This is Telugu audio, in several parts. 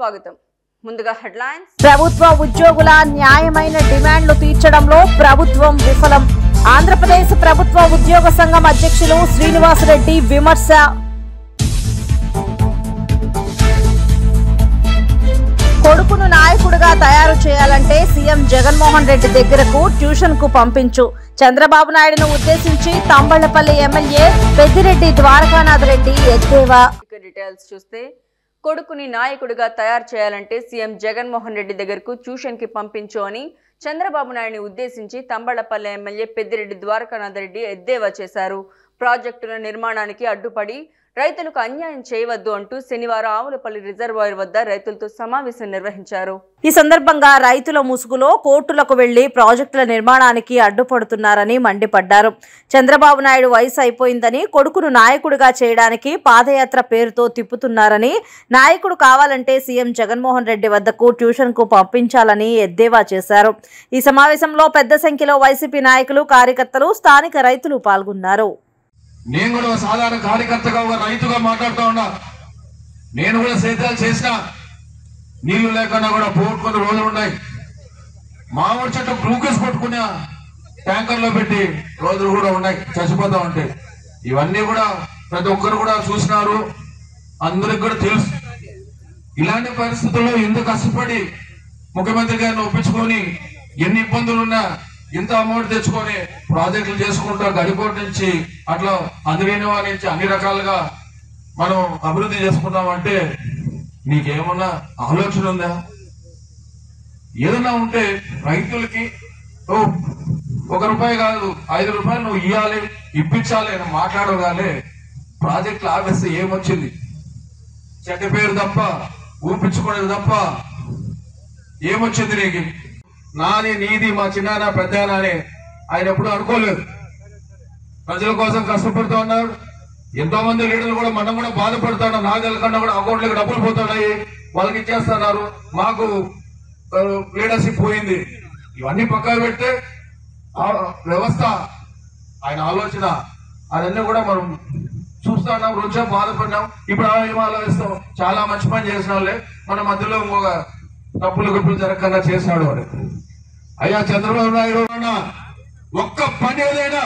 స్వాగతం ముందుగా హెడ్లైన్స్ ప్రభుత్వ ఉద్యోగుల న్యాయమైన డిమాండ్లు తీర్చడంలో ప్రభుత్వం విఫలం ఆంధ్రప్రదేశ్ ప్రభుత్వ ఉద్యోగ సంఘం అధ్యక్షులు శ్రీనివాసరెడ్డి విమర్శ కొడుకును నాయకుడిగా తయారు చేయాలంటే సీఎం జగన్మోహన్ రెడ్డి దగ్గరకు ట్యూషన్ కు పంపించు చంద్రబాబు నాయుడును ఉద్దేశించి తంబళ్లపల్లి ఎమ్మెల్యే పెద్దిరెడ్డి ద్వారకానాథ్ రెడ్డి ఎద్దేవా ఇక డీటెయిల్స్ చూస్తే కొడుకుని నాయకుడిగా తయారు చేయాలంటే సీఎం జగన్మోహన్ రెడ్డి దగ్గరకు ట్యూషన్ కి పంపించు అని చంద్రబాబు నాయుడిని ఉద్దేశించి తంబళ్లపల్లి ఎమ్మెల్యే పెద్దిరెడ్డి ద్వారకానాథ్ రెడ్డి ఎద్దేవా చేశారు ప్రాజెక్టుల నిర్మాణానికి అడ్డుపడి రైతులకు అన్యాయం చేయవద్దు అంటూ శనివారం ఆవులపల్లి రిజర్వాయర్ వద్ద రైతులతో సమావేశం నిర్వహించారు ఈ సందర్భంగా రైతుల ముసుగులో కోర్టులకు వెళ్లి ప్రాజెక్టుల నిర్మాణానికి అడ్డుపడుతున్నారని మండిపడ్డారు చంద్రబాబు నాయుడు వయసు అయిపోయిందని కొడుకును నాయకుడిగా చేయడానికి పాదయాత్ర పేరుతో తిప్పుతున్నారని నాయకుడు కావాలంటే సీఎం జగన్మోహన్ రెడ్డి వద్దకు ట్యూషన్ కు పంపించాలని ఎద్దేవా చేశారు ఈ సమావేశంలో పెద్ద సంఖ్యలో వైసీపీ నాయకులు కార్యకర్తలు స్థానిక రైతులు పాల్గొన్నారు నేను కూడా ఒక సాధారణ కార్యకర్తగా ఒక రైతుగా మాట్లాడుతూ ఉన్నా నేను కూడా సేద్యాలు చేసిన నీళ్లు లేకుండా కూడా పోగొట్టుకున్న రోజులు ఉన్నాయి మామిడి చెట్టు గ్లూకోజ్ పట్టుకున్న ట్యాంకర్ లో పెట్టి రోజులు కూడా ఉన్నాయి చచ్చిపోతా ఉంటాయి ఇవన్నీ కూడా ప్రతి ఒక్కరు కూడా చూసినారు అందరికి కూడా తెలుసు ఇలాంటి పరిస్థితుల్లో ఎందుకు కష్టపడి ముఖ్యమంత్రి గారిని ఒప్పించుకొని ఎన్ని ఇబ్బందులు ఉన్నా ఇంత అమౌంట్ తెచ్చుకొని ప్రాజెక్టులు చేసుకుంటా గడిపోటు నుంచి అట్లా అందులేని వారి నుంచి అన్ని రకాలుగా మనం అభివృద్ధి చేసుకుందామంటే నీకేమన్నా ఆలోచన ఉందా ఏదన్నా ఉంటే రైతులకి ఓ ఒక రూపాయి కాదు ఐదు రూపాయలు నువ్వు ఇవ్వాలి ఇప్పించాలి అని మాట్లాడగానే ప్రాజెక్టులు ఆపేస్తే ఏమొచ్చింది చెడ్డ పేరు తప్ప ఊపించుకునేది తప్ప ఏమొచ్చింది నీకు నాది నీది మా చిన్నాన్న పెద్దాన అని ఆయన ఎప్పుడు అనుకోలేదు ప్రజల కోసం కష్టపడుతూ ఉన్నారు ఎంతో మంది లీడర్లు కూడా మనం కూడా బాధపడుతున్నాం నాకు తెలియకుండా కూడా అకౌంట్లకు డబ్బులు పోతున్నాయి వాళ్ళకి ఇచ్చేస్తున్నారు మాకు లీడర్షిప్ పోయింది ఇవన్నీ పక్కన పెడితే ఆ వ్యవస్థ ఆయన ఆలోచన అదన్నీ కూడా మనం చూస్తున్నాం రోజా బాధపడినాం ఇప్పుడు ఆ ఏం ఆలోచిస్తాం చాలా మంచి పని చేసిన వాళ్ళే మన మధ్యలో ఇంకొక తప్పులు గుప్పులు జరగకుండా చేసినాడు వాడు అయ్యా చంద్రబాబు నాయుడు అన్న ఒక్క పని ఏదైనా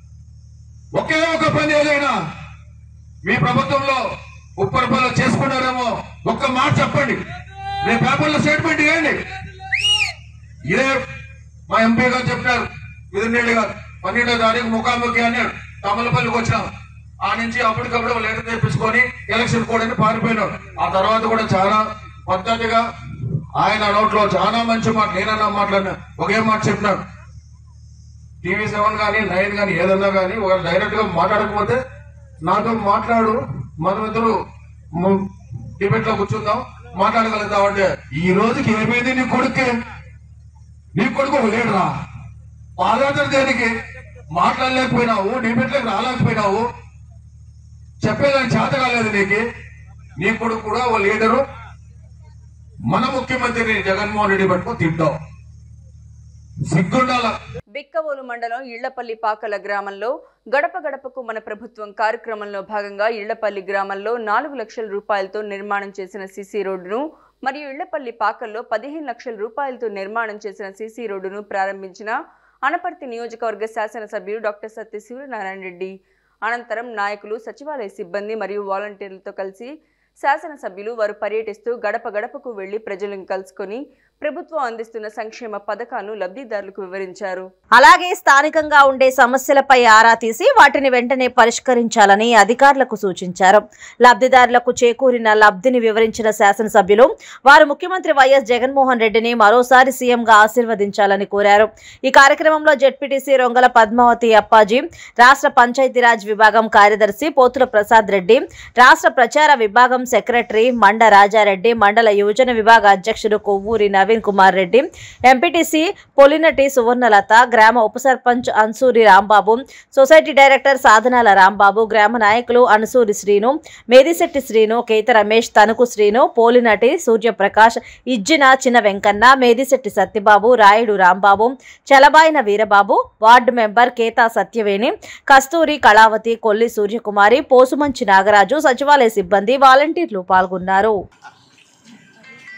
ఒకే ఒక పని ఏదైనా మీ ప్రభుత్వంలో ఉప్పరపల్లి చేసుకున్నారేమో ఒక్క మాట చెప్పండి రేపు పేపర్లో స్టేట్మెంట్ ఇవ్వండి ఇదే మా ఎంపీ గారు చెప్పినారు మిథున్ గారు పన్నెండో తారీఖు ముఖాముఖి అన్నాడు తమలపల్లికి వచ్చినాం ఆ నుంచి అప్పటికప్పుడు లెటర్ తెప్పించుకొని ఎలక్షన్ కోడ్ అని పారిపోయినాడు ఆ తర్వాత కూడా చాలా పద్ధతిగా ఆయన నోట్లో చాలా మంచి మాట నేనన్నా మాట్లాడినా ఒకే మాట చెప్పినాడు టీవీ సెవెన్ కానీ నైన్ కానీ ఏదన్నా కానీ ఒక డైరెక్ట్ గా మాట్లాడకపోతే నాతో మాట్లాడు మనం ఇద్దరు డిబేట్ లో కూర్చుందాం మాట్లాడగలుగుతాం అంటే ఈ రోజుకి ఏమైంది నీ కొడుకే నీ కొడుకు ఒక లీడరా పాదయాత్ర దేనికి మాట్లాడలేకపోయినావు డిబేట్లకు రాలేకపోయినావు చెప్పేదానికి చేత కాలేదు నీకు నీ కొడుకు కూడా ఓ లీడరు మన ముఖ్యమంత్రిని జగన్మోహన్ రెడ్డి పట్టుకొని తింటావు సిగ్గుండాల బిక్కవోలు మండలం ఇళ్లపల్లి పాకల గ్రామంలో గడప గడపకు మన ప్రభుత్వం కార్యక్రమంలో భాగంగా ఇళ్లపల్లి గ్రామంలో నాలుగు లక్షల రూపాయలతో నిర్మాణం చేసిన సీసీ రోడ్డును మరియు ఇళ్లపల్లి పాకల్లో పదిహేను లక్షల రూపాయలతో నిర్మాణం చేసిన సీసీ రోడ్డును ప్రారంభించిన అనపర్తి నియోజకవర్గ శాసనసభ్యులు డాక్టర్ సత్య సూర్యనారాయణ రెడ్డి అనంతరం నాయకులు సచివాలయ సిబ్బంది మరియు వాలంటీర్లతో కలిసి శాసనసభ్యులు వారు పర్యటిస్తూ గడప గడపకు వెళ్లి ప్రజలను కలుసుకొని ప్రభుత్వం అందిస్తున్న సంక్షేమ పథకాలను లబ్ధిదారులకు వివరించారు అలాగే స్థానికంగా ఉండే సమస్యలపై ఆరా తీసి వాటిని వెంటనే పరిష్కరించాలని అధికారులకు సూచించారు లబ్ధిదారులకు చేకూరిన లబ్ధిని వివరించిన శాసనసభ్యులు వారు ముఖ్యమంత్రి వైఎస్ జగన్మోహన్ రెడ్డిని మరోసారి సీఎంగా ఆశీర్వదించాలని కోరారు ఈ కార్యక్రమంలో జెడ్పీటీసీ రొంగల పద్మావతి అప్పాజీ రాష్ట్ర పంచాయతీరాజ్ విభాగం కార్యదర్శి పోతుల ప్రసాద్ రెడ్డి రాష్ట్ర ప్రచార విభాగం సెక్రటరీ మండ రాజారెడ్డి మండల యువజన విభాగ అధ్యక్షుడు కొవ్వూరి నవీన్ కుమార్ రెడ్డి ఎంపీటీసీ పొలినటి సువర్ణలత గ్రామ ఉప సర్పంచ్ అన్సూరి రాంబాబు సొసైటీ డైరెక్టర్ సాధనాల రాంబాబు గ్రామ నాయకులు అన్సూరి శ్రీను మేదిశెట్టి శ్రీను కేత రమేష్ తణుకు శ్రీను పోలినటి సూర్యప్రకాష్ ఇజ్జిన చిన్న వెంకన్న మేదిశెట్టి సత్యబాబు రాయుడు రాంబాబు చలబాయిన వీరబాబు వార్డు మెంబర్ కేతా సత్యవేణి కస్తూరి కళావతి కొల్లి సూర్యకుమారి పోసుమంచి నాగరాజు సచివాలయ సిబ్బంది వాలంటీర్లు పాల్గొన్నారు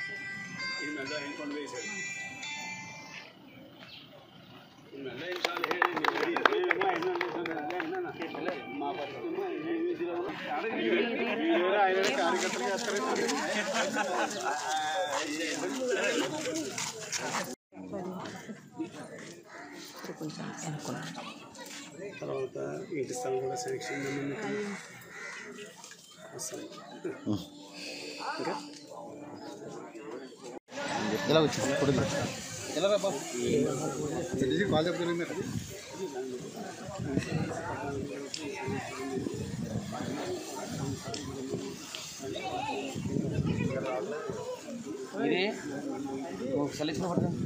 తర్వాత ఇంటి స్థలం కూడా శాంక్షన్ వస్తాయి ఇంకా ఎలా వచ్చింది ఇప్పుడు ఎలా రా బాబు తెలిసి కాల్ చెప్తున్నాను మీరు ఇది సెలెక్షన్ పడుతుంది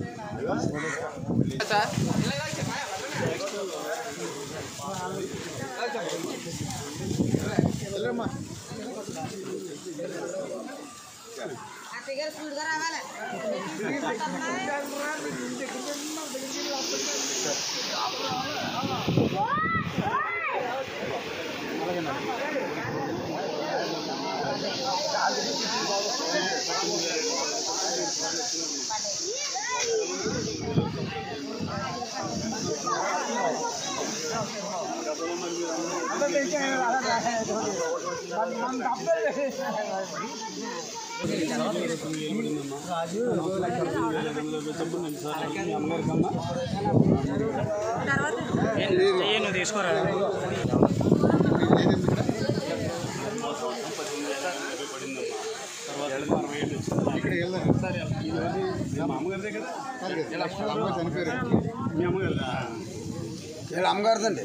ఇక్కడ వెళ్దాం మామగారిదే కదా చనిపోయారు మీ అమ్మగారు వీళ్ళ అమ్మగారిదండి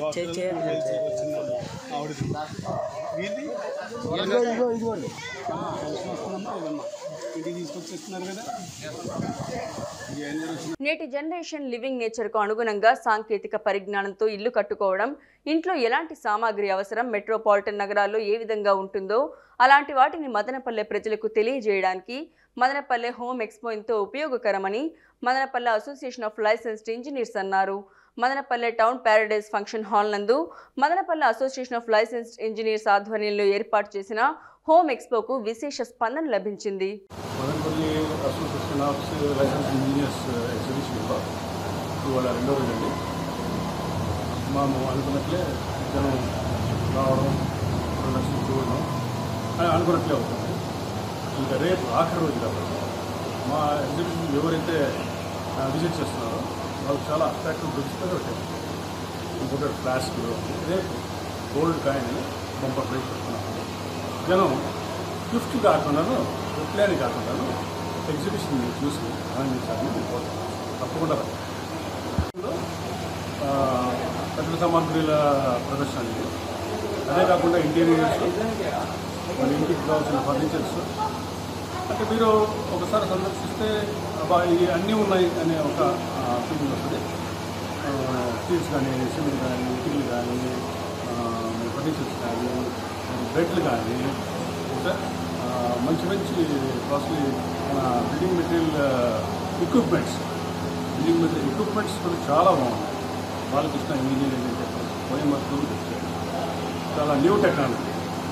ఆవిడది వీరిది ఇదిగోండి వస్తుందమ్మా ఇదమ్మా ఇంటికి తీసుకొచ్చి ఇస్తున్నారు కదా ఇది ఏం జరుగుతుంది నేటి జనరేషన్ లివింగ్ నేచర్కు అనుగుణంగా సాంకేతిక పరిజ్ఞానంతో ఇల్లు కట్టుకోవడం ఇంట్లో ఎలాంటి సామాగ్రి అవసరం మెట్రోపాలిటన్ నగరాల్లో ఏ విధంగా ఉంటుందో అలాంటి వాటిని మదనపల్లె ప్రజలకు తెలియజేయడానికి మదనపల్లె హోమ్ ఎక్స్పో ఎంతో ఉపయోగకరమని Madanapalle association of licensed engineers అన్నారు Madanapalle town paradise function hall నందు Madanapalle association of licensed engineers ఆధ్వర్యంలో ఏర్పాటు చేసిన హోమ్ ఎక్స్పోకు విశేష స్పందన లభించింది Madanapalli association of license engineers ఎగ్జిబిషన్లో ఇవాళ రెండో రోజు అండి మేము అనుకున్నట్లే జనం రావడం ప్రదర్శన చూడడం అని అనుకున్నట్లే అవుతుంది ఇంకా రేపు ఆఖరి రోజు కాబట్టి మా ఎగ్జిబిషన్ ఎవరైతే విజిట్ చేస్తున్నారో వాళ్ళు చాలా అట్రాక్టివ్ దొరుకుతారో ఇంకొకటి ఫ్లాస్క్లు రేపు గోల్డ్ కాయిన్ బంపర్ ప్రైజ్ పెడుతున్నాము జనం గిఫ్ట్ కాకుండాను రిప్లైని కాకుండాను ఎగ్జిబిషన్ చూసి ఆనందించాలని నేను కోరుతున్నాను తప్పకుండా రండి. ఇందులో, ఆ, కట్టడ సామాగ్రిల ప్రదర్శన ఇది అదే కాకుండా ఇంటీరియర్స్ మన ఇంటికి కావాల్సిన ఫర్నిచర్స్ అంటే మీరు ఒకసారి సందర్శిస్తే అబ్బా ఇవి అన్నీ ఉన్నాయి అనే ఒక ఫీలింగ్ వస్తుంది స్టీల్స్ కానీ సిమెంట్ కానీ ఇటుకలు కానీ ఫర్నిచర్స్ కానీ బెడ్లు కానీ ఇంకా ఆ, మంచి మంచి కాస్ట్లీ మన building material equipments building material equipments కూడా చాలా బాగున్నాయి బాలకృష్ణ ఇంజనీరింగ్ అని చెప్పేసి కోయంబత్తూరు తెచ్చారు చాలా న్యూ టెక్నాలజీ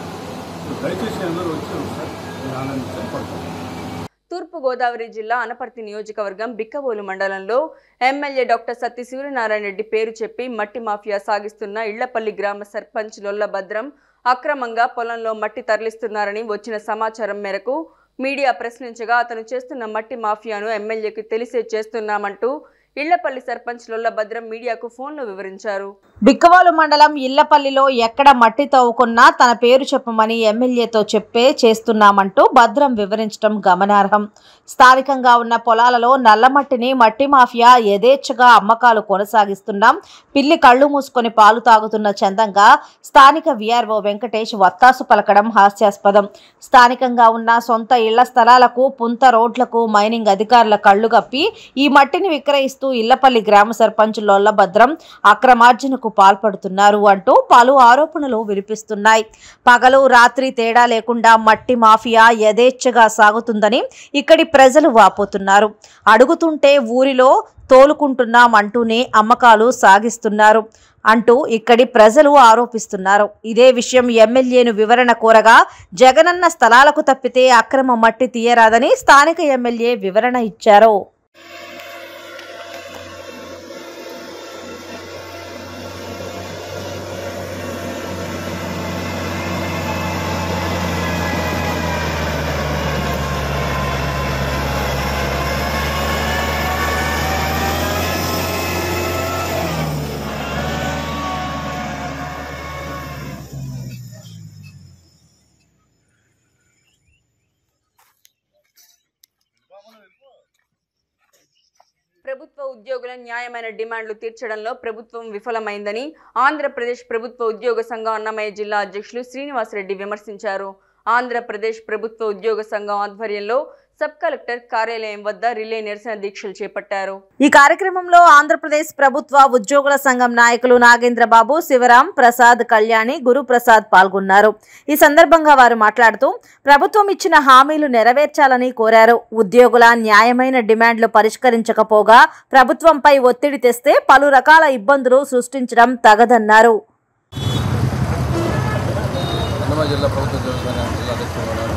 దయచేసి అందరూ వచ్చి ఒకసారి నేను ఆనందించాలి పడుతుంది తూర్పుగోదావరి జిల్లా అనపర్తి నియోజకవర్గం బిక్కవోలు మండలంలో ఎమ్మెల్యే డాక్టర్ సత్తి సూర్యనారాయణ రెడ్డి పేరు చెప్పి మట్టి మాఫియా సాగిస్తున్న ఇళ్లపల్లి గ్రామ సర్పంచ్ లొల్ల భద్రం అక్రమంగా పొలంలో మట్టి తరలిస్తున్నారని వచ్చిన సమాచారం మేరకు మీడియా ప్రశ్నించగా అతను చేస్తున్న మట్టి మాఫియాను ఎమ్మెల్యేకి తెలిసే చేస్తున్నామంటూ ఇళ్లపల్లి సర్పంచ్ లొల్ల భద్రం మీడియాకు ఫోన్లో వివరించారు బిక్కవాలు మండలం ఇళ్లపల్లిలో ఎక్కడ మట్టి తవ్వుకున్నా తన పేరు చెప్పమని ఎమ్మెల్యేతో చెప్పే చేస్తున్నామంటూ భద్రం వివరించడం గమనార్హం స్థానికంగా ఉన్న పొలాలలో నల్లమట్టిని మట్టి మాఫియా యథేచ్ఛగా అమ్మకాలు కొనసాగిస్తున్నాం పిల్లి కళ్ళు మూసుకొని పాలు తాగుతున్న చందంగా స్థానిక విఆర్ఓ వెంకటేష్ వత్తాసు పలకడం హాస్యాస్పదం స్థానికంగా ఉన్న సొంత ఇళ్ల స్థలాలకు పుంత రోడ్లకు మైనింగ్ అధికారుల కళ్ళు కప్పి ఈ మట్టిని విక్రయిస్తూ ఇళ్లపల్లి గ్రామ సర్పంచ్ లొల్ల భద్రం అక్రమార్జనకు పాల్పడుతున్నారు అంటూ పలు ఆరోపణలు వినిపిస్తున్నాయి పగలు రాత్రి తేడా లేకుండా మట్టి మాఫియా యథేచ్ఛగా సాగుతుందని ఇక్కడి ప్రజలు వాపోతున్నారు అడుగుతుంటే ఊరిలో తోలుకుంటున్నాం అంటూనే అమ్మకాలు సాగిస్తున్నారు అంటూ ఇక్కడి ప్రజలు ఆరోపిస్తున్నారు ఇదే విషయం ఎమ్మెల్యేను వివరణ కోరగా జగనన్న స్థలాలకు తప్పితే అక్రమ మట్టి తీయరాదని స్థానిక ఎమ్మెల్యే వివరణ ఇచ్చారు ఉద్యోగుల న్యాయమైన డిమాండ్లు తీర్చడంలో ప్రభుత్వం విఫలమైందని ఆంధ్రప్రదేశ్ ప్రభుత్వ ఉద్యోగ సంఘం అన్నమయ్య జిల్లా అధ్యక్షులు శ్రీనివాసరెడ్డి విమర్శించారు ఆంధ్రప్రదేశ్ ప్రభుత్వ ఉద్యోగ సంఘం ఆధ్వర్యంలో సబ్ కలెక్టర్ కార్యాలయం వద్ద రిలే నిరసన దీక్షలు చేపట్టారు ఈ కార్యక్రమంలో ఆంధ్రప్రదేశ్ ప్రభుత్వ ఉద్యోగుల సంఘం నాయకులు నాగేంద్రబాబు శివరాం ప్రసాద్ కళ్యాణి గురుప్రసాద్ పాల్గొన్నారు ఈ సందర్భంగా వారు మాట్లాడుతూ ప్రభుత్వం ఇచ్చిన హామీలు నెరవేర్చాలని కోరారు ఉద్యోగుల న్యాయమైన డిమాండ్లు పరిష్కరించకపోగా ప్రభుత్వంపై ఒత్తిడి తెస్తే పలు రకాల ఇబ్బందులు సృష్టించడం తగదన్నారు అన్నమయ్య జిల్లా ప్రభుత్వ ఉద్యోగ సంఘం జిల్లా అధ్యక్షుడు ఉన్నారు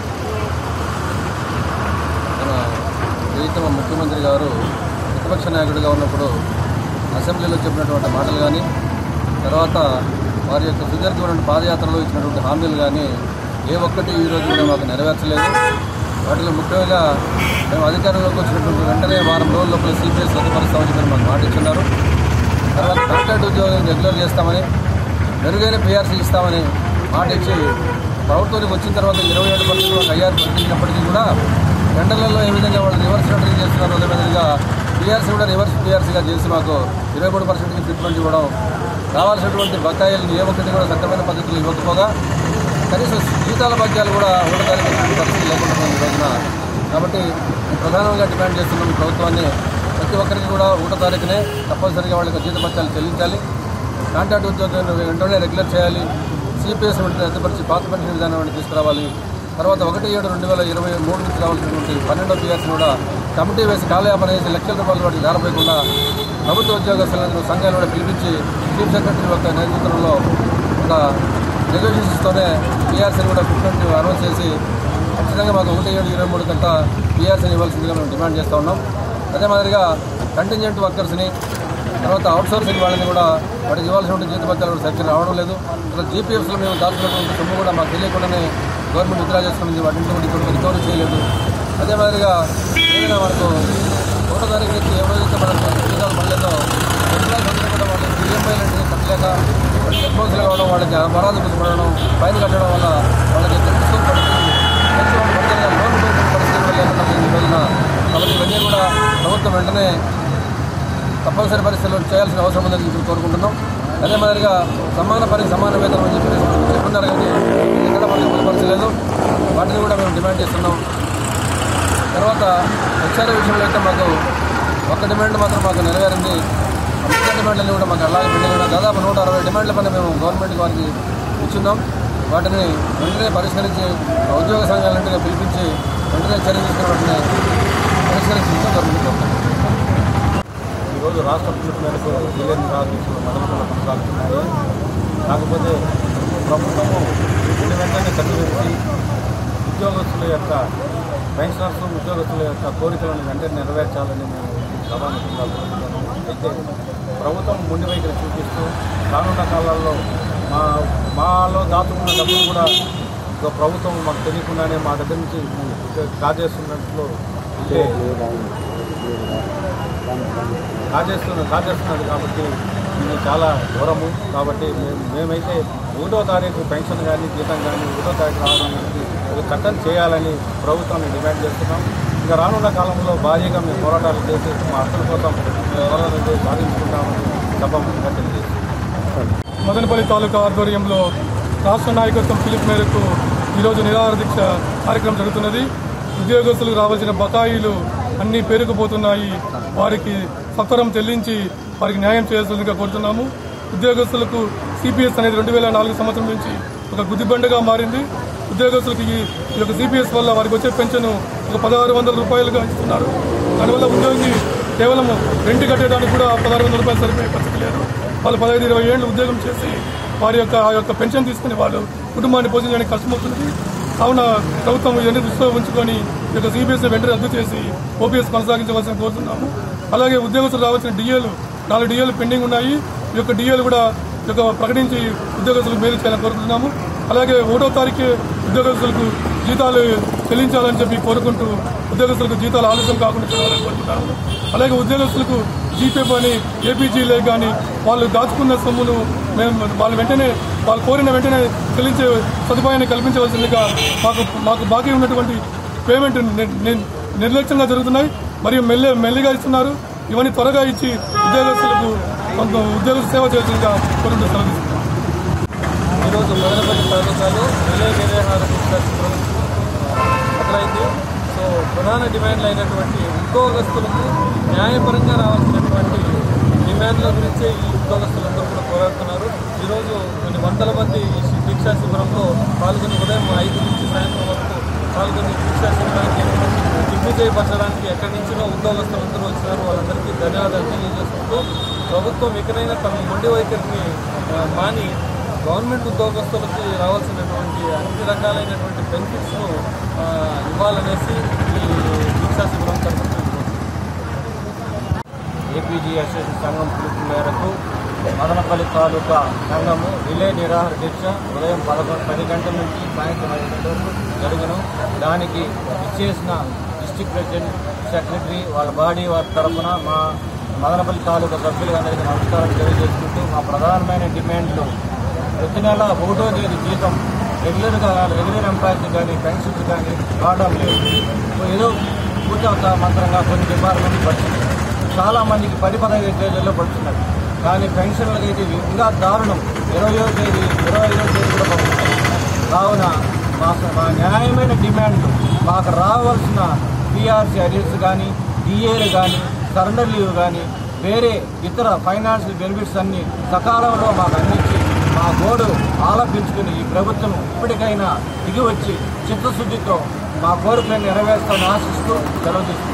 మన ప్రీతమ ముఖ్యమంత్రి గారు ప్రతిపక్ష నాయకుడిగా ఉన్నప్పుడు అసెంబ్లీలో చెప్పినటువంటి మాటలు కానీ తర్వాత వారి యొక్క సుదీర్ఘమైన పాదయాత్రలో ఇచ్చినటువంటి హామీలు కానీ ఏ ఒక్కటి ఈ రోజు కూడా మాకు నెరవేర్చలేదు వాటిలో ముఖ్యంగా మేము అధికారంలోకి వచ్చినటువంటి వెంటనే వారం రోజుల లోపల సిపిఎస్ రద్దుపరుస్తామని చెప్పి మాకు మాట ఇచ్చున్నారు తర్వాత కాంట్రాక్ట్ ఉద్యోగం రెగ్యులర్ చేస్తామని మెరుగైన పిఆర్సీ ఇస్తామని మాట ఇచ్చి ప్రభుత్వానికి వచ్చిన తర్వాత ఇరవై ఏడు పర్సెంట్ ఒక ఐఆర్ ప్రకటించినప్పటికీ కూడా టెండర్లలో ఏ విధంగా వాళ్ళు రివర్స్ టెండరింగ్ చేస్తున్నారో అదే విధంగా పిఆర్సీ కూడా రివర్స్ పిఆర్సీగా చేసి మాకు ఇరవై మూడు పర్సెంట్కి ట్రీట్మెంట్ ఇవ్వడం రావాల్సినటువంటి బకాయిలను ఏ ఒక్కటి కూడా సక్రమైన పద్ధతిలో ఇవ్వకపోగా కనీసం జీతాల భాగ్యాలు కూడా ఉండడానికి పరిస్థితి లేకుండా పోయింది ఈ రోజున కాబట్టి ప్రధానంగా డిమాండ్ చేస్తున్నాం ఈ ప్రభుత్వాన్ని ప్రతి ఒక్కరికి కూడా ఒకటో తారీఖునే తప్పనిసరిగా వాళ్ళకి జీత భత్యాలు చెల్లించాలి కాంట్రాక్ట్ ఉద్యోగాలను వెంటనే రెగ్యులర్ చేయాలి సిపిఎస్ వెంటనే రద్దుపరిచి పాత పెన్షన్ విధానాన్ని తీసుకురావాలి తర్వాత ఒకటి ఏడు రెండు వేల ఇరవై మూడు నుంచి రావాల్సినటువంటి పన్నెండో పిఆర్సీ కూడా కమిటీ వేసి కాలయాపన చేసి లక్షల రూపాయలు వాటికి దారిపోయకుండా ప్రభుత్వ ఉద్యోగస్తులను సంఘాలు కూడా పిలిపించి చీఫ్ సెక్రటరీ యొక్క నేతృత్వంలో ఒక నెగోషియేషన్స్తోనే పిఆర్సీని కూడా ఫిట్మెంట్ అనౌన్స్ చేసి ఖచ్చితంగా మాకు ఒకటి ఏడు ఇరవై మూడు కంట పిఆర్సీని ఇవ్వాల్సిందిగా మేము డిమాండ్ చేస్తూ ఉన్నాం అదే మాదిరిగా కంటింజెంట్ వర్కర్స్ని తర్వాత అవుట్సోర్సింగ్ వాళ్ళని కూడా వాటికి ఇవ్వాల్సినటువంటి జీత భత్యాలు కూడా సరిగ్గా రావడం లేదు తర్వాత జీపీఎఫ్స్లో మేము దాచుకున్నటువంటి సొమ్ము కూడా మాకు తెలియకుండానే గవర్నమెంట్ విత్డ్రా చేసుకున్నది వాటిని కూడా ఇప్పుడు రికవరీ చేయలేదు అదే మాదిరిగా ఏదైనా మనకు ఒకటో తారీఖు నుంచి ఎవరైతే మనకు జీతాలు పడలేదో ఎంప్లాయీస్ అందరూ కూడా వాళ్ళకి ఈఎంఐలు అంటే కట్టలేక వాళ్ళకి ఎక్స్పోజల్ కావడం వాళ్ళకి అపరాధ పడడం ఫైన్ కట్టడం వల్ల వాళ్ళకి తెలుసుకో పడుతుంది తెలుసుకోవడం పడుతుంది లోన్ పేమెంట్ పరిస్థితి కూడా లేకుండా పోయింది ఈ రోజున కాబట్టి ఇవన్నీ కూడా ప్రభుత్వం వెంటనే తప్పనిసరి పరిస్థితుల్లో చేయాల్సిన అవసరం ఉందని ఇప్పుడు కోరుకుంటున్నాం అదే మాదిరిగా సమాన పని సమాన వేతనం అని చెప్పి చెప్తున్నారు కానీ ఎక్కడ మనకి అమలుపరచలేదు వాటిని కూడా మేము డిమాండ్ చేస్తున్నాం తర్వాత హెచ్ఆర్ఏ విషయంలో అయితే మాకు ఒక్క డిమాండ్ మాత్రం మాకు నెరవేరింది ఆ మిగతా డిమాండ్లన్నీ కూడా మాకు అలాగే పెండింగ్ ఉన్నాయి దాదాపు నూట అరవై డిమాండ్ల పైన మేము గవర్నమెంట్ వారికి ఇచ్చున్నాం వాటిని వెంటనే పరిష్కరించి ఆ ఉద్యోగ సంఘాలన్నింటిగా పిలిపించి వెంటనే చర్య తీసుకుని వాటిని పరిష్కరించి జరుగుతుంది ఈరోజు రాష్ట్ర పిలుపు మేరకు జిల్లా నిరాదీక్షలు మదనపల్లి కొనసాగుతున్నాయి కాకపోతే ప్రభుత్వము వెంట వెంటనే కట్టుబెట్టి ఉద్యోగస్తుల యొక్క పెన్షనర్స్ ఉద్యోగస్తుల యొక్క కోరికలను వెంటనే నెరవేర్చాలని మేము సభాముఖంగా కోరుతున్నాము అయితే ప్రభుత్వం ముందు వైఖరి చూపిస్తూ రానున్న కాలాల్లో మా మాలో దాచుకున్న డబ్బులు కూడా ఇక ప్రభుత్వం మాకు తెలియకుండానే మా దగ్గర నుంచి కాజేస్తున్నట్లు అంటే కాజేస్తున్న కాజేస్తున్నది కాబట్టి ఇది చాలా దూరము కాబట్టి మేము మేమైతే ఒకటో తారీఖు పెన్షన్ కానీ జీతం కానీ ఒకటో తారీఖు రావడం అనేది ఒక చట్టం చేయాలని ప్రభుత్వాన్ని డిమాండ్ చేస్తున్నాం ఇంకా రానున్న కాలంలో భారీగా మేము పోరాటాలు చేసి మా హక్కుల కోసం మేము పోరాటాలు చేసి సాధించుకుంటామని సభాముఖంగా తెలియజేస్తున్నాం మదనపల్లి తాలూకా ఆధ్వర్యంలో రాష్ట్ర నాయకత్వం పిలుపు మేరకు ఈరోజు నిరాహార దీక్ష కార్యక్రమం జరుగుతున్నది ఉద్యోగస్తులకు రావాల్సిన బకాయిలు అన్నీ పేరుకుపోతున్నాయి వారికి సత్వరం చెల్లించి వారికి న్యాయం చేయాల్సిందిగా కోరుతున్నాము ఉద్యోగస్తులకు సిపిఎస్ అనేది రెండు వేల నాలుగు సంవత్సరం నుంచి ఒక గుదిబండగా మారింది ఉద్యోగస్తులకు ఈ ఈ యొక్క సిపిఎస్ వల్ల వారికి వచ్చే పెన్షన్ ఒక పదహారు వందల రూపాయలుగా ఇస్తున్నారు దానివల్ల ఉద్యోగి కేవలం రెంట్ కట్టడానికి కూడా పదహారు వందల రూపాయలు సరిపోయే పరిస్థితి లేదు వాళ్ళు పదహైదు ఇరవై ఏళ్ళు ఉద్యోగం చేసి వారి యొక్క ఆ యొక్క పెన్షన్ తీసుకుని వాళ్ళు కుటుంబాన్ని పోషించడానికి కష్టమవుతుంది కావున ప్రభుత్వం ఇవన్నీ దృష్టిలో ఉంచుకొని ఈ యొక్క సిబిఎస్ వెంటనే రద్దు చేసి ఓపీఎస్ కొనసాగించవలసిన కోరుతున్నాము అలాగే ఉద్యోగస్తులు రావాల్సిన డిఏలు నాలుగు డిఏలు పెండింగ్ ఉన్నాయి ఈ యొక్క డిఏలు కూడా ఈ యొక్క ప్రకటించి ఉద్యోగస్తులకు మేలు చేయాలని కోరుతున్నాము అలాగే ఒకటో తారీఖు ఉద్యోగస్తులకు జీతాలు చెల్లించాలని చెప్పి కోరుకుంటూ ఉద్యోగస్తులకు జీతాలు ఆలస్యం కాకుండా చేయాలని కోరుకుంటాము అలాగే ఉద్యోగస్తులకు జీపే కానీ ఏపీజీలే కానీ వాళ్ళు దాచుకున్న సొమ్మును మేము వాళ్ళు వెంటనే వాళ్ళు కోరిన వెంటనే చెల్లించే సదుపాయాన్ని కల్పించవలసిందిగా మాకు మాకు బాకీ ఉన్నటువంటి పేమెంట్ ని- ని- నిర్లక్ష్యంగా జరుగుతున్నాయి మరియు మెల్లి మెల్లిగా ఇస్తున్నారు ఇవన్నీ త్వరగా ఇచ్చి ఉద్యోగస్తులకు కొంత ఉద్యోగ సేవ చేయాల్సిందిగా కోరుకుంటూ సెలవు తీసుకుంటాం. ఈరోజు మొదలపల్లి తాలూకాలో రిలే నిర్వహణ మొదలైంది సో ప్రధాన డిమాండ్లు అయినటువంటి ఉద్యోగస్తులకు న్యాయపరంగా రావాల్సినటువంటి డిమాండ్ల గురించే ఈ ఉద్యోగస్తులందరూ కూడా పోరాడుతున్నారు ఈరోజు కొన్ని వందల మంది ఈ శి- దీక్షా శిబిరంలో పాల్గొని ఉదయం ఐదు నుంచి సాయంత్రం వరకు పాల్గొని దీక్షా శిబిరానికి దిగ్విజయపరచడానికి ఎక్కడి నుంచినో ఉద్యోగస్తులందరూ వచ్చినారు వాళ్ళందరికీ ధన్యవాదాలు తెలియజేసుకుంటూ ప్రభుత్వం ఎక్కడైనా తమ మొండి వైఖరిని ఆ, మాని గవర్నమెంట్ ఉద్యోగస్తులకి రావాల్సినటువంటి అన్ని రకాలైనటువంటి బెనిఫిట్స్ను ఆ, ఇవ్వాలనేసి ఈ దీక్షా శిబిరం తరఫున ఏపీజీ అసోసియేషన్ సంఘం పిలుపు మేరకు మదనపల్లి తాలూకా సంఘము రిలే నిరాహార దీక్ష ఉదయం పదకొండు పది గంటల నుంచి సాయంత్రం ఐదు గంటల వరకు జరుగును దానికి ఇచ్చేసిన డిస్టిక్ ప్రెసిడెంట్ సెక్రటరీ వాళ్ళ బాడీ వారి తరఫున మా మదనపల్లి తాలూకా సభ్యులందరికీ నమస్కారం తెలియజేసుకుంటూ మా ప్రధానమైన డిమాండ్లు ప్రతి నెల ఒకటో తేదీ జీతం రెగ్యులర్గా రెగ్యులర్ ఎంప్లాయీస్ కానీ పెన్షన్స్ కానీ రావడం లేదు సో ఏదో పూర్తి మంత్రంగా కొన్ని డిపార్ట్మెంట్ పడుతుంది చాలా మందికి పది పదహైదు తేదీల్లో పడుతున్నారు కానీ పెన్షన్లకు అయితే ఇది ఇంకా దారుణం ఇరవయో తేదీ ఇరవై ఐదో తేదీ కూడా పడుతున్నారు కావున మా మా న్యాయమైన డిమాండ్ మాకు రావాల్సిన పిఆర్సీ అరియర్స్ కానీ డిఏలు కానీ సరెండర్ లీవ్ కానీ వేరే ఇతర ఫైనాన్షియల్ బెనిఫిట్స్ అన్ని సకాలంలో మాకు అందించి మా గోడు ఆలపించుకుని ఈ ప్రభుత్వం ఇప్పటికైనా దిగి వచ్చి చిత్తశుద్ధితో మా కోరికలను నెరవేర్స్తామని ఆశిస్తూ సెలవు తీసుకుంటున్నాను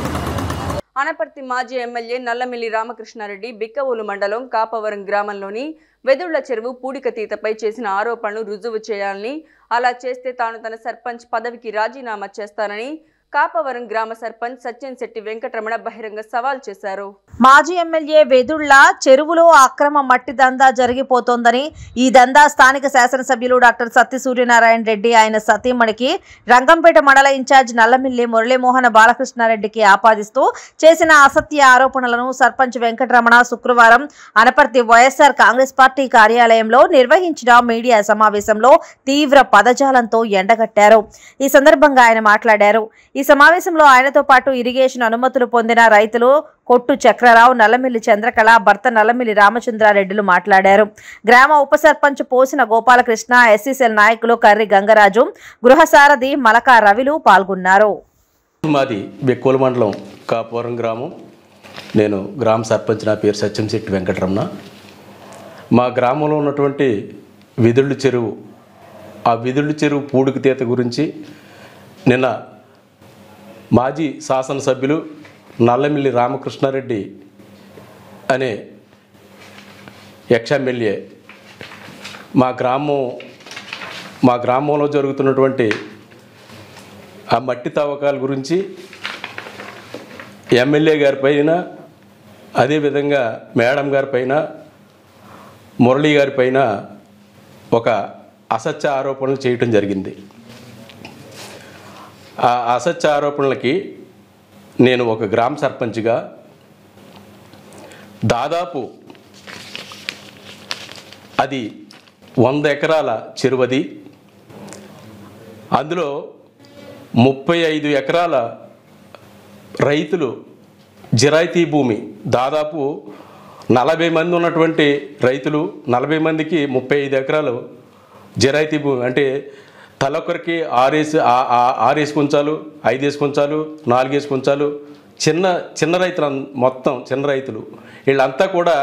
అనపర్తి మాజీ ఎమ్మెల్యే నల్లమిల్లి రామకృష్ణారెడ్డి బిక్కవోలు మండలం కాపవరం గ్రామంలోని వెదుళ్ల చెరువు పూడికతీతపై చేసిన ఆరోపణలు రుజువు చేయాలని అలా చేస్తే తాను తన సర్పంచ్ పదవికి రాజీనామా చేస్తానని కాపవరం గ్రామ సర్పంచ్ సత్యం శెట్టి వెంకటరమణ బహిరంగ సవాల్ చేశారు మాజీ ఎమ్మెల్యే వెదుళ్ల చెరువులో అక్రమ మట్టి దందా జరిగిపోతోందని ఈ దందా స్థానిక శాసనసభ్యులు డాక్టర్ సత్య సూర్యనారాయణ రెడ్డి ఆయన సతీమణికి రంగంపేట మండల ఇన్ఛార్జ్ నల్లమిల్లి మురళీమోహన బాలకృష్ణారెడ్డికి ఆపాదిస్తూ చేసిన అసత్య ఆరోపణలను సర్పంచ్ వెంకటరమణ శుక్రవారం అనపర్తి వైఎస్ఆర్ కాంగ్రెస్ పార్టీ కార్యాలయంలో నిర్వహించిన మీడియా సమావేశంలో తీవ్ర పదజాలంతో ఎండగట్టారు ఈ సందర్భంగా ఆయన మాట్లాడారు ఈ సమావేశంలో ఆయనతో పాటు ఇరిగేషన్ అనుమతులు పొందిన రైతులు కొట్టు చక్రరావు నల్లమిల్లి చంద్రకళ భర్త నల్లమిల్లి రామచంద్రారెడ్డిలు మాట్లాడారు గ్రామ ఉప సర్పంచ్ పోసిన గోపాలకృష్ణ ఎస్సీసీఎల్ నాయకులు కర్రి గంగరాజు గృహసారథి మలకా రవిలు పాల్గొన్నారు మాది బెక్కోలు మండలం కాపురం గ్రామం నేను గ్రామ సర్పంచ్ నా పేరు సత్యంశెట్టి వెంకటరమణ మా గ్రామంలో ఉన్నటువంటి విధుళ్ళు చెరువు ఆ విధుళ్ళు చెరువు పూడికి తీత గురించి నిన్న మాజీ శాసనసభ్యులు నల్లమిల్లి రామకృష్ణారెడ్డి అనే ఎక్స్ ఎమ్మెల్యే మా గ్రామం మా గ్రామంలో జరుగుతున్నటువంటి ఆ మట్టి తవ్వకాల గురించి ఎమ్మెల్యే గారి పైన అదేవిధంగా మేడం గారి పైన మురళీ గారి పైన ఒక అసత్య ఆరోపణలు చేయటం జరిగింది ఆ అసత్య ఆరోపణలకి నేను ఒక గ్రామ సర్పంచ్గా దాదాపు అది వంద ఎకరాల చెరువది అందులో ముప్పై ఐదు ఎకరాల రైతులు జిరాయితీ భూమి దాదాపు నలభై మంది ఉన్నటువంటి రైతులు నలభై మందికి ముప్పై ఐదు ఎకరాలు జిరాయితీ భూమి అంటే తలొకరికి ఆరేసి ఆ- ఆ- ఆరేసి కొంచాలు ఐదేసి కొంచాలు నాలుగేసి కొంచాలు చిన్న చిన్న రైతులు అన్- మొత్తం చిన్న రైతులు వీళ్ళంతా కూడా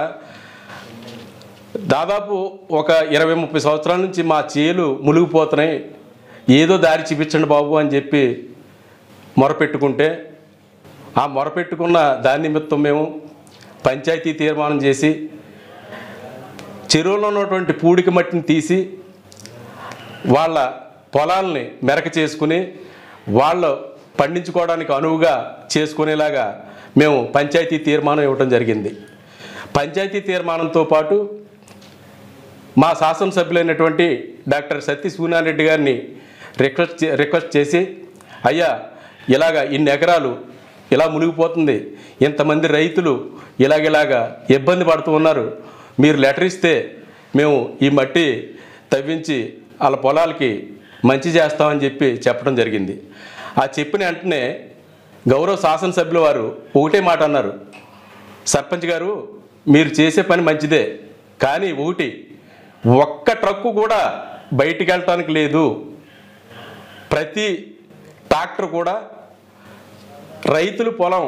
దాదాపు ఒక ఇరవై ముప్పై సంవత్సరాల నుంచి మా చేలు మునిగిపోతున్నాయి ఏదో దారి చూపించండి బాబు అని చెప్పి మొరపెట్టుకుంటే ఆ మొరపెట్టుకున్న దాని నిమిత్తం మేము పంచాయతీ తీర్మానం చేసి చెరువులో ఉన్నటువంటి పూడిక మట్టిని తీసి వాళ్ళ పొలాల్ని మెరక చేసుకుని వాళ్ళు పండించుకోవడానికి అనువుగా చేసుకునేలాగా మేము పంచాయతీ తీర్మానం ఇవ్వడం జరిగింది పంచాయతీ తీర్మానంతో పాటు మా శాసనసభ్యులైనటువంటి డాక్టర్ సతీ సూనారెడ్డి గారిని రిక్వెస్ట్ చే- రిక్వెస్ట్ చేసి అయ్యా ఇలాగ ఇన్ని ఎకరాలు ఇలా మునిగిపోతుంది ఇంతమంది రైతులు ఇలాగిలాగా ఇబ్బంది పడుతూ ఉన్నారు మీరు లెటర్ ఇస్తే మేము ఈ మట్టి తవ్వించి వాళ్ళ పొలాలకి మంచి చేస్తామని చెప్పి చెప్పడం జరిగింది ఆ చెప్పిన వెంటనే గౌరవ శాసనసభ్యుల వారు ఒకటే మాట అన్నారు సర్పంచ్ గారు మీరు చేసే పని మంచిదే కానీ ఒకటి ఒక్క ట్రక్కు కూడా బయటికి వెళ్ళటానికి లేదు ప్రతి ట్రాక్టర్ కూడా రైతులు పొలం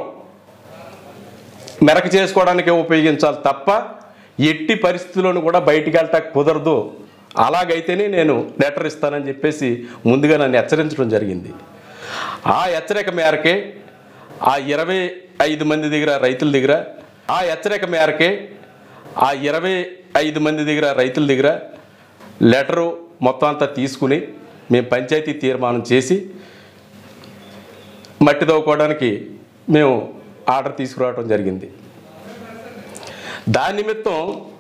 మెరక చేసుకోవడానికే ఉపయోగించాలి తప్ప ఎట్టి పరిస్థితుల్లోనూ కూడా బయటికి వెళ్ళటానికి కుదరదు అలాగైతేనే నేను లెటర్ ఇస్తానని చెప్పేసి ముందుగా నన్ను హెచ్చరించడం జరిగింది ఆ హెచ్చరిక మేరకే ఆ ఇరవై ఐదు మంది దగ్గర రైతుల దగ్గర ఆ హెచ్చరిక మేరకే ఆ ఇరవై ఐదు మంది దగ్గర రైతుల దగ్గర లెటరు మొత్తం అంతా తీసుకుని మేము పంచాయతీ తీర్మానం చేసి మట్టి తవ్వుకోవడానికి మేము ఆర్డర్ తీసుకురావడం జరిగింది దాని నిమిత్తం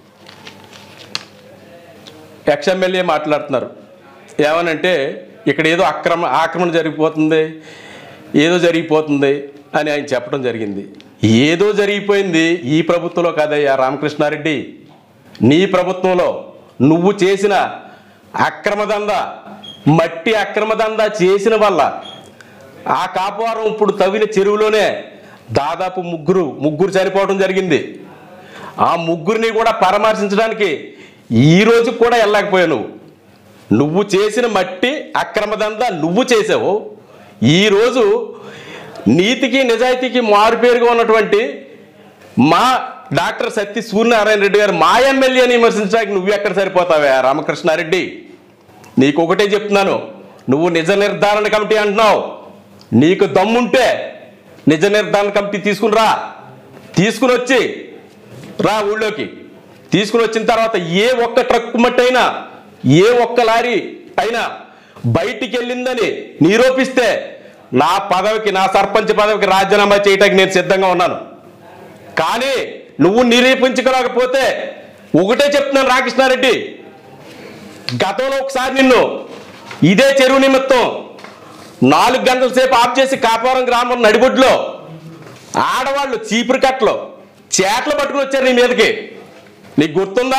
ఎక్స్ఎమ్మెల్యే మాట్లాడుతున్నారు ఏమనంటే ఇక్కడ ఏదో అక్రమ ఆక్రమణ జరిగిపోతుంది ఏదో జరిగిపోతుంది అని ఆయన చెప్పడం జరిగింది ఏదో జరిగిపోయింది ఈ ప్రభుత్వంలో కాదయ్యా రామకృష్ణారెడ్డి నీ ప్రభుత్వంలో నువ్వు చేసిన అక్రమదంద మట్టి అక్రమదంద చేసిన వల్ల ఆ కాపువారం ఇప్పుడు తవ్విన చెరువులోనే దాదాపు ముగ్గురు ముగ్గురు చనిపోవడం జరిగింది ఆ ముగ్గురిని కూడా పరామర్శించడానికి ఈ రోజు కూడా వెళ్ళలేకపోయావు నువ్వు నువ్వు చేసిన మట్టి అక్రమదంద నువ్వు చేసావు ఈరోజు నీతికి నిజాయితీకి మారుపేరుగా ఉన్నటువంటి మా డాక్టర్ సత్తి సూర్యనారాయణ రెడ్డి గారు మా ఎమ్మెల్యేని విమర్శించడానికి నువ్వు ఎక్కడ సరిపోతావే రామకృష్ణారెడ్డి నీకు ఒకటే చెప్తున్నాను నువ్వు నిజ నిర్ధారణ కమిటీ అంటున్నావు నీకు దమ్ముంటే నిజ నిర్ధారణ కమిటీ తీసుకుని రా తీసుకుని వచ్చి రా ఊళ్ళోకి తీసుకుని వచ్చిన తర్వాత ఏ ఒక్క ట్రక్ మట్టి అయినా ఏ ఒక్క లారీ అయినా బయటికి వెళ్ళిందని నిరూపిస్తే నా పదవికి నా సర్పంచ్ పదవికి రాజీనామా చేయడానికి నేను సిద్ధంగా ఉన్నాను కానీ నువ్వు నిరూపించుకోలేకపోతే ఒకటే చెప్తున్నాను రాకృష్ణారెడ్డి గతంలో ఒకసారి నిన్ను ఇదే చెరువు నిమిత్తం నాలుగు గంటల సేపు ఆఫ్ చేసి కాపురం గ్రామం నడిబొడ్లో ఆడవాళ్ళు చీపురు కట్టలు చేటలు పట్టుకుని వచ్చారు నీ మీదకి నీకు గుర్తుందా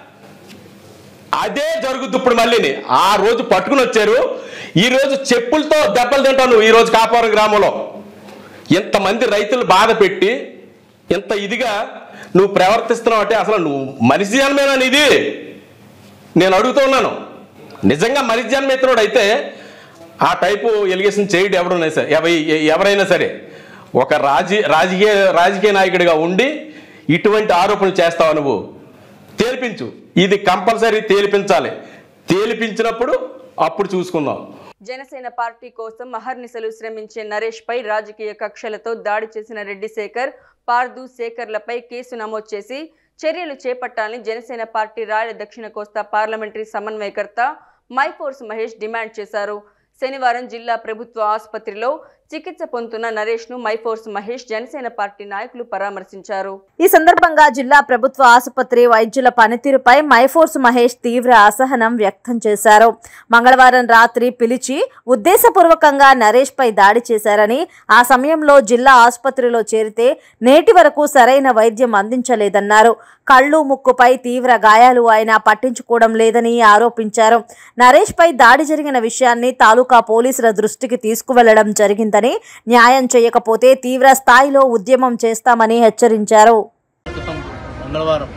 అదే జరుగుద్ది ఇప్పుడు మళ్ళీని ఆ రోజు పట్టుకుని వచ్చారు ఈ రోజు చెప్పులతో దెబ్బలు తింటావు నువ్వు ఈ రోజు కాపురం గ్రామంలో ఇంతమంది రైతులు బాధ పెట్టి ఇంత ఇదిగా నువ్వు ప్రవర్తిస్తున్నావు అంటే అసలు నువ్వు మనిషి జన్మేనా ఇది నేను అడుగుతూ ఉన్నాను నిజంగా మనిషి జన్మెత్తుడు అయితే ఆ టైపు ఎలిగేషన్ చేయడు ఎవడైనా సరే ఎవ- ఎవరైనా సరే ఒక రాజీ రాజకీయ రాజకీయ నాయకుడిగా ఉండి ఇటువంటి ఆరోపణలు చేస్తావు నువ్వు తేల్పించు ఇది కంపల్సరీ తేలిపించాలి తేలిపించినప్పుడు అప్పుడు చూసుకుందాం జనసేన పార్టీ కోసం అహర్నిశలు శ్రమించే నరేష్ పై రాజకీయ కక్షలతో దాడి చేసిన రెడ్డి శేఖర్ పార్దు శేఖర్లపై కేసు నమోదు చేసి చర్యలు చేపట్టాలని జనసేన పార్టీ రాయల దక్షిణ కోస్తా పార్లమెంటరీ సమన్వయకర్త మైఫోర్స్ మహేష్ డిమాండ్ చేశారు శనివారం జిల్లా ప్రభుత్వ ఆసుపత్రిలో చికిత్స పొందుతున్న నరేష్ ను మైఫోర్స్ మహేష్ జనసేన పార్టీ నాయకులు పరామర్శించారు ఈ సందర్భంగా జిల్లా ప్రభుత్వ ఆసుపత్రి వైద్యుల పనితీరుపై మైఫోర్స్ మహేష్ తీవ్ర అసహనం వ్యక్తం చేశారు మంగళవారం రాత్రి పిలిచి ఉద్దేశపూర్వకంగా నరేష్ పై దాడి చేశారని ఆ సమయంలో జిల్లా ఆసుపత్రిలో చేరితే నేటి వరకు సరైన వైద్యం అందించలేదన్నారు కళ్ళు ముక్కుపై తీవ్ర గాయాలు ఆయన పట్టించుకోవడం లేదని ఆరోపించారు నరేష్ పై దాడి జరిగిన విషయాన్ని తాలూకా పోలీసుల దృష్టికి తీసుకువెళ్లడం జరిగిందని న్యాయం చేయకపోతే తీవ్ర స్థాయిలో ఉద్యమం చేస్తామని హెచ్చరించారు క్రితం మంగళవారం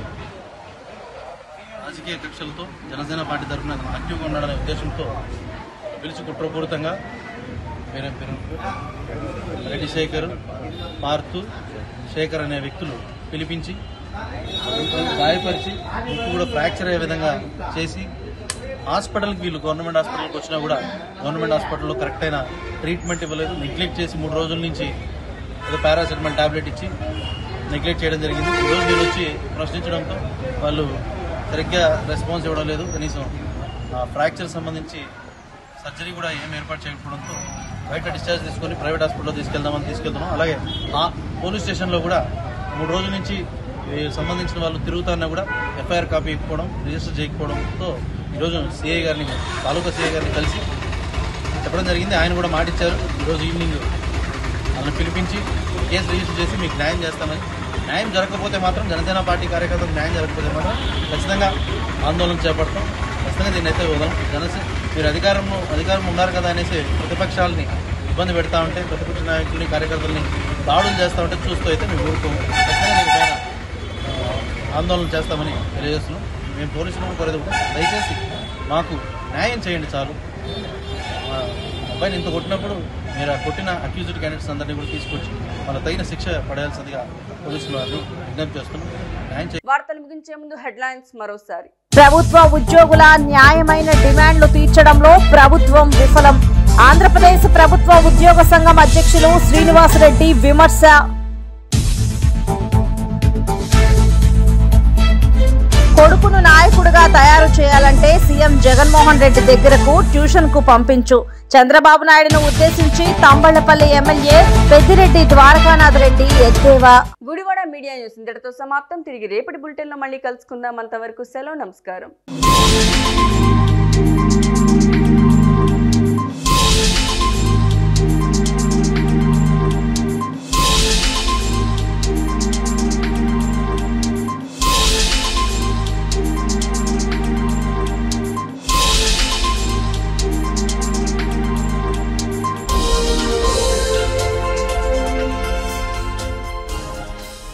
రాజకీయ కక్షలతో జనసేన పార్టీ తరఫున యాక్టివ్గా ఉండాలనే ఉద్దేశంతో పిలిచి కుట్రపూరితంగా వేరే పేరు రెడ్డి శేఖర్ పార్థు శేఖర్ అనే వ్యక్తులు పిలిపించి గాయపరిచి ముక్కు కూడా ఫ్రాక్చర్ అయ్యే విధంగా చేసి హాస్పిటల్కి వీళ్ళు గవర్నమెంట్ హాస్పిటల్కి వచ్చినా కూడా గవర్నమెంట్ హాస్పిటల్లో కరెక్ట్ అయిన ట్రీట్మెంట్ ఇవ్వలేదు నెగ్లెక్ట్ చేసి మూడు రోజుల నుంచి ఏదో పారాసెటమాల్ టాబ్లెట్ ఇచ్చి నెగ్లెక్ట్ చేయడం జరిగింది ఈ రోజు నేను వచ్చి ప్రశ్నించడంతో వాళ్ళు సరిగ్గా రెస్పాన్స్ ఇవ్వడం లేదు కనీసం ఆ ఫ్రాక్చర్ సంబంధించి సర్జరీ కూడా ఏం ఏర్పాటు చేయకపోవడంతో బయట డిశ్చార్జ్ తీసుకొని ప్రైవేట్ హాస్పిటల్లో తీసుకెళ్దామని తీసుకెళ్తున్నాం అలాగే ఆ పోలీస్ స్టేషన్లో కూడా మూడు రోజుల నుంచి ఈ సంబంధించిన వాళ్ళు తిరుగుతున్నా కూడా ఎఫ్ఐఆర్ కాపీ ఇవ్వకపోవడం రిజిస్టర్ చేయకపోవడంతో ఈరోజు సిఐ గారిని తాలూకా సిఐ గారిని కలిసి చెప్పడం జరిగింది ఆయన కూడా మాటిచ్చారు ఈరోజు ఈవినింగ్ వాళ్ళని పిలిపించి కేసు రిజిస్టర్ చేసి మీకు న్యాయం చేస్తామని న్యాయం జరగకపోతే మాత్రం జనసేన పార్టీ కార్యకర్తలకు న్యాయం జరగకపోతే మాత్రం ఖచ్చితంగా ఆందోళన చేపడతాం ఖచ్చితంగా దీన్ని అయితే వదలం జనసేన మీరు అధికారంలో అధికారం ఉన్నారు కదా అనేసి ప్రతిపక్షాలని ఇబ్బంది పెడతా ఉంటే ప్రతిపక్ష నాయకుల్ని కార్యకర్తల్ని దాడులు చేస్తా ఉంటే చూస్తూ అయితే మేము ఊరుకోము ఖచ్చితంగా దీనిపైన ఆందోళన చేస్తామని తెలియజేస్తున్నాం మేము పోలీసులను కోరేది కూడా దయచేసి మాకు న్యాయం చేయండి చాలు మా అబ్బాయిని ఇంత కొట్టినప్పుడు మీరు ఆ కొట్టిన అక్యూజ్డ్ క్యాండిడేట్స్ అందరినీ కూడా తీసుకొచ్చి వాళ్ళ తగిన శిక్ష పడాల్సిందిగా పోలీసులు వారిని విజ్ఞప్తి చేస్తున్నాం న్యాయం చేయండి వార్తలు ముగించే ముందు హెడ్లైన్స్ మరోసారి ప్రభుత్వ ఉద్యోగుల న్యాయమైన డిమాండ్లు తీర్చడంలో ప్రభుత్వం విఫలం ఆంధ్రప్రదేశ్ ప్రభుత్వ ఉద్యోగ సంఘం అధ్యక్షులు శ్రీనివాసరెడ్డి విమర్శ కొడుకును నాయకుడిగా తయారు చేయాలంటే సీఎం జగన్మోహన్ రెడ్డి దగ్గరకు ట్యూషన్ కు పంపించు చంద్రబాబు నాయుడును ఉద్దేశించి తంబళ్లపల్లి ఎమ్మెల్యే పెద్దిరెడ్డి ద్వారకానాథ్ రెడ్డి ఎద్దేవా గుడివాడ మీడియా న్యూస్ ఇంతటితో సమాప్తం తిరిగి రేపటి బులెటిన్లో మళ్ళీ కలుసుకుందాం అంతవరకు సెలవు నమస్కారం